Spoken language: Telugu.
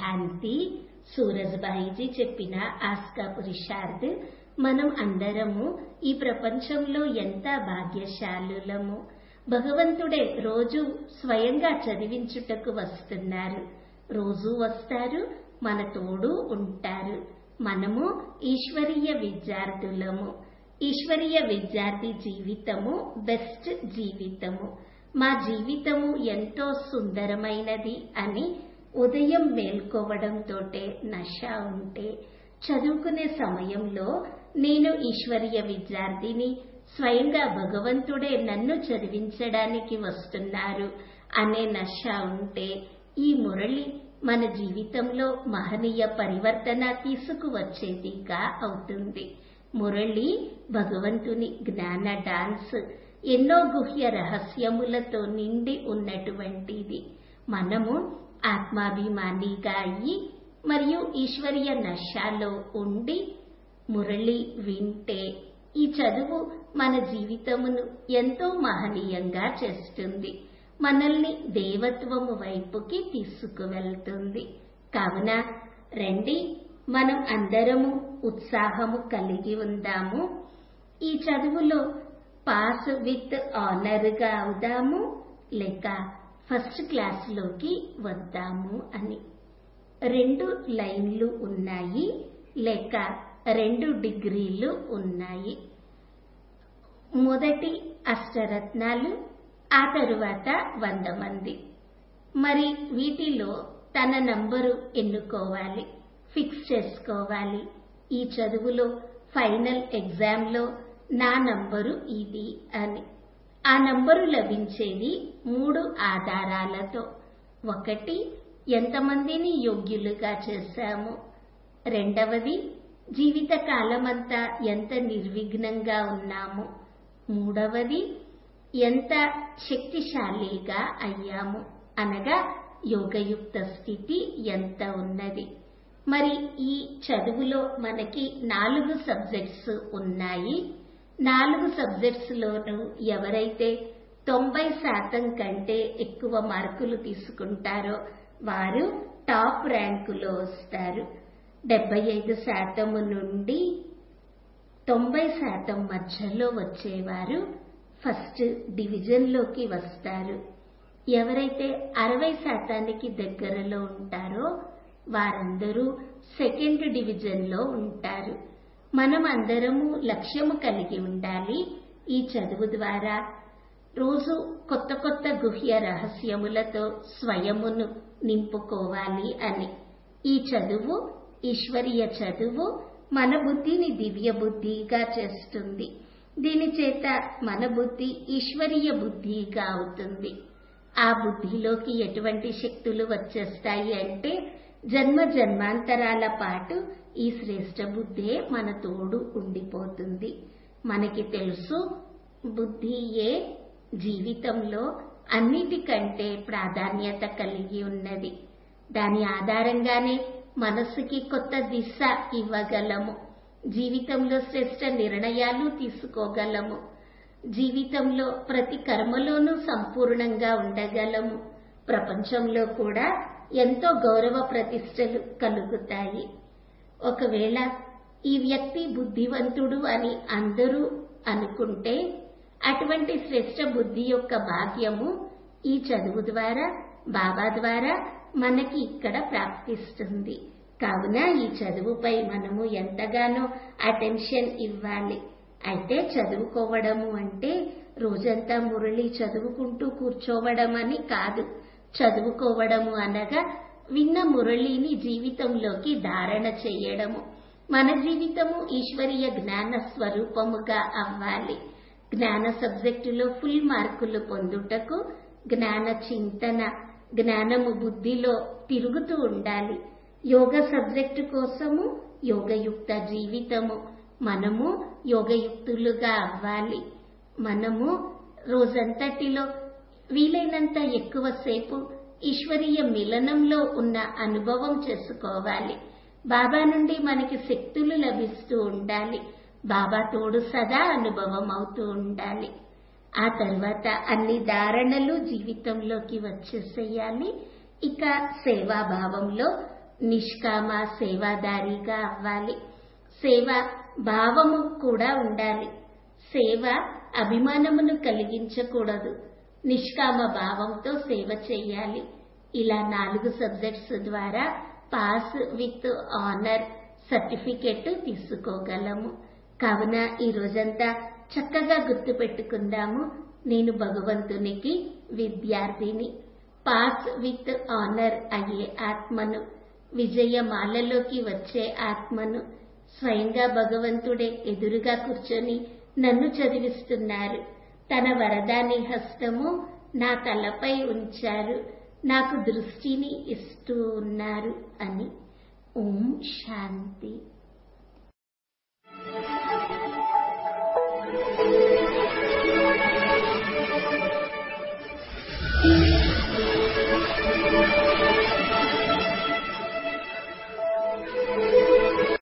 శాంతి సూరజ్బాయిజీ చెప్పిన ఆస్కా పురుషార్థ్ మనం అందరము ఈ ప్రపంచంలో ఎంత భాగ్యశాలులము భగవంతుడే రోజు స్వయంగా చదివించుటకు వస్తున్నారు రోజు వస్తారు మన తోడు ఉంటారు మనము ఈశ్వరీయ విద్యార్థులము ఈశ్వరీయ విద్యార్థి జీవితము బెస్ట్ జీవితము మా జీవితము ఎంతో సుందరమైనది అని ఉదయం మేల్కోవడంతోటే నష ఉంటే చదువుకునే సమయంలో నేను ఈశ్వరీయ విద్యార్థిని స్వయంగా భగవంతుడే నన్ను చదివించడానికి వస్తున్నారు అనే నష ఉంటే ఈ మురళి మన జీవితంలో మహనీయ పరివర్తన తీసుకువచ్చేదిగా అవుతుంది మురళి భగవంతుని జ్ఞాన డాన్స్ ఎన్నో గుహ్య రహస్యములతో నిండి ఉన్నటువంటిది మనము ఆత్మాభిమానిగా అయ్యి మరియు ఈశ్వరీయ నశాలో ఉండి మురళి వింటే ఈ చదువు మన జీవితమును ఎంతో మహనీయంగా చేస్తుంది మనల్ని దేవత్వము వైపుకి తీసుకువెళ్తుంది కావున రండి మనం అందరము ఉత్సాహము కలిగి ఉందాము ఈ చదువులో పాస్ విత్ ఆనర్గా అవుదాము లేక ఫస్ట్ క్లాస్లోకి వద్దాము అని రెండు లైన్లు ఉన్నాయి లేక రెండు డిగ్రీలు ఉన్నాయి మొదటి అష్టరత్నాలు ఆ తరువాత వంద మంది మరి వీటిలో తన నంబరు ఎన్నుకోవాలి ఫిక్స్ చేసుకోవాలి ఈ చదువులో ఫైనల్ ఎగ్జామ్లో నా నంబరు ఇది అని ఆ నంబరు లభించేది మూడు ఆధారాలతో ఒకటి ఎంతమందిని యోగ్యులుగా చేశాము రెండవది జీవిత కాలమంతా ఎంత నిర్విఘ్నంగా ఉన్నాము మూడవది ఎంత శక్తిశాలిగా అయ్యాము అనగా యోగయుక్త స్థితి ఎంత ఉన్నది మరి ఈ చదువులో మనకి నాలుగు సబ్జెక్ట్స్ ఉన్నాయి నాలుగు సబ్జెక్ట్స్ లోను ఎవరైతే తొంభై శాతం కంటే ఎక్కువ మార్కులు తీసుకుంటారో వారు టాప్ ర్యాంకులో వస్తారు డెబ్బై ఐదు శాతము నుండి తొంభై శాతం మధ్యలో వచ్చేవారు ఫస్ట్ డివిజన్లోకి వస్తారు ఎవరైతే అరవై శాతానికి దగ్గరలో ఉంటారో వారందరూ సెకండ్ డివిజన్లో ఉంటారు మనం అందరము లక్ష్యము కలిగి ఉండాలి ఈ చదువు ద్వారా రోజు కొత్త కొత్త గుహ్య రహస్యములతో స్వయమును నింపుకోవాలి అని ఈ చదువు ఈశ్వరీయ చదువు మన బుద్ధిని దివ్య బుద్ధిగా చేస్తుంది దీని చేత మన బుద్ధి ఈశ్వరీయ బుద్ధిగా అవుతుంది ఆ బుద్ధిలోకి ఎటువంటి శక్తులు వచ్చేస్తాయి అంటే జన్మ జన్మాంతరాల పాటు ఈ శ్రేష్ట బుద్ధే మన తోడు ఉండిపోతుంది మనకి తెలుసు బుద్ధియే జీవితంలో అన్నిటికంటే ప్రాధాన్యత కలిగి ఉన్నది దాని ఆధారంగానే మనసుకి కొత్త దిశ ఇవ్వగలము జీవితంలో శ్రేష్ట నిర్ణయాలు తీసుకోగలము జీవితంలో ప్రతి కర్మలోనూ సంపూర్ణంగా ఉండగలము ప్రపంచంలో కూడా ఎంతో గౌరవ ప్రతిష్టలు కలుగుతాయి ఒకవేళ ఈ వ్యక్తి బుద్ధివంతుడు అని అందరూ అనుకుంటే అటువంటి శ్రేష్ట బుద్ధి యొక్క భాగ్యము ఈ చదువు ద్వారా బాబా ద్వారా మనకి ఇక్కడ ప్రాప్తిస్తుంది కావున ఈ చదువుపై మనము ఎంతగానో అటెన్షన్ ఇవ్వాలి అయితే చదువుకోవడము అంటే రోజంతా మురళి చదువుకుంటూ కూర్చోవడం అని కాదు చదువుకోవడము అనగా విన్న మురళిని జీవితంలోకి ధారణ చేయడము మన జీవితము ఈశ్వరీయ జ్ఞాన స్వరూపముగా అవ్వాలి జ్ఞాన సబ్జెక్టులో ఫుల్ మార్కులు పొందుటకు జ్ఞాన చింతన జ్ఞానము బుద్ధిలో తిరుగుతూ ఉండాలి యోగ సబ్జెక్టు కోసము యోగయుక్త జీవితము మనము యోగయుక్తులుగా అవ్వాలి మనము రోజంతటిలో వీలైనంత ఎక్కువసేపు ఈశ్వరీయ మిలనంలో ఉన్న అనుభవం చేసుకోవాలి బాబా నుండి మనకి శక్తులు లభిస్తూ ఉండాలి బాబా తోడు సదా అనుభవం అవుతూ ఉండాలి ఆ తర్వాత అన్ని ధారణలు జీవితంలోకి వచ్చేసేయాలి ఇక సేవాభావంలో నిష్కామ సేవాదారిగా అవ్వాలి సేవ భావము కూడా ఉండాలి సేవ అభిమానమును కలిగించకూడదు నిష్కామ భావంతో సేవ చేయాలి ఇలా నాలుగు సబ్జెక్ట్స్ ద్వారా పాస్ విత్ ఆనర్ సర్టిఫికెట్ తీసుకోగలము కావున ఈ రోజంతా చక్కగా గుర్తుపెట్టుకుందాము నేను భగవంతునికి విద్యార్థిని పాస్ విత్ ఆనర్ అయ్యే ఆత్మను విజయమాలలోకి వచ్చే ఆత్మను స్వయంగా భగవంతుడే ఎదురుగా కూర్చొని నన్ను చదివిస్తున్నారు తన వరదాని హస్తము నా తలపై ఉంచారు నాకు దృష్టిని ఇస్తూ ఉన్నారు అని ఓం శాంతి